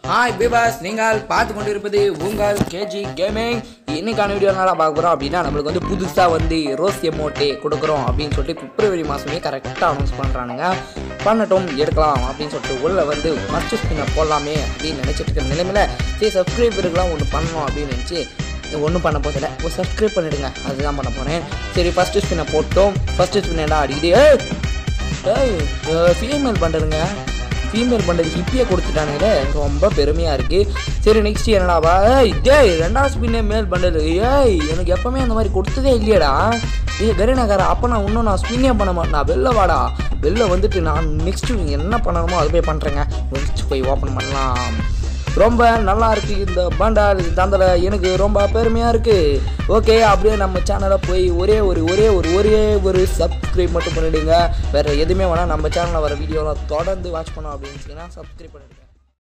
hi பிபாஸ் நீங்கள் பார்த்து கொண்டு இருப்பது உங்கள் கேஜி கேமிங் இன்னைக்கான வீடியோ என்னடா பார்க்க போகிறோம் அப்படின்னா நம்மளுக்கு வந்து புதுசாக வந்து ரோஸ் எமோட்டே கொடுக்குறோம் அப்படின்னு சொல்லிட்டு பிப்ரவரி மாதமே கரெக்டாக அனௌன்ஸ் பண்ணுறானுங்க பண்ணட்டும் எடுக்கலாம் அப்படின்னு சொல்லிட்டு உள்ள வந்து ஃபஸ்ட்டு ஸ்பின்னை போடலாமே அப்படின்னு நினச்சிட்டு இருக்கிற நிலைமையில் சரி சப்ஸ்கிரைபருக்குலாம் ஒன்று பண்ணணும் அப்படின்னு நினச்சி ஒன்றும் பண்ண போதில்லை ஒரு சப்ஸ்கிரைப் பண்ணிடுங்க அதுதான் பண்ண போகிறேன் சரி ஃபஸ்ட்டு ஸ்பின்னை போட்டோம் ஃபஸ்ட்டு ஸ்பின் என்ன அடிக்குது ஏய் ஏய் ஃபீமேல் பண்ணுறதுங்க ஃபீமேல் பண்ணுறது ஹிப்பியை கொடுத்துட்டானுங்களே ரொம்ப பெருமையாக இருக்குது சரி நெக்ஸ்ட் என்னடாவா ஏய் டேய் ரெண்டாவது ஸ்பின்னே மேல் பண்ணுறது ஏய் எனக்கு எப்போவுமே அந்த மாதிரி கொடுத்ததே இல்லையடா ஏய் வெரி நகர அப்போ நான் இன்னும் நான் ஸ்பின்னே பண்ண மாட்டேன் வெளில வாடா வெளில வந்துட்டு நான் நெக்ஸ்ட் என்ன பண்ணணுமோ அது போய் பண்ணுறேங்க நெக்ஸ்ட் போய் ஓப்பன் பண்ணலாம் ரொம்ப நல்லா இருக்கு இந்த பண்டால் தந்தல எனக்கு ரொம்ப பெருமையாக இருக்குது ஓகே அப்படியே நம்ம சேனலை போய் ஒரே ஒரு ஒரே ஒரு ஒரே ஒரு சப்ஸ்கிரைப் மட்டும் பண்ணிடுங்க வேறு எதுவுமே வேணால் நம்ம சேனலில் வர வீடியோலாம் தொடர்ந்து வாட்ச் பண்ணோம் அப்படின்னு சொன்னால் சப்ஸ்கிரைப் பண்ணிடுங்க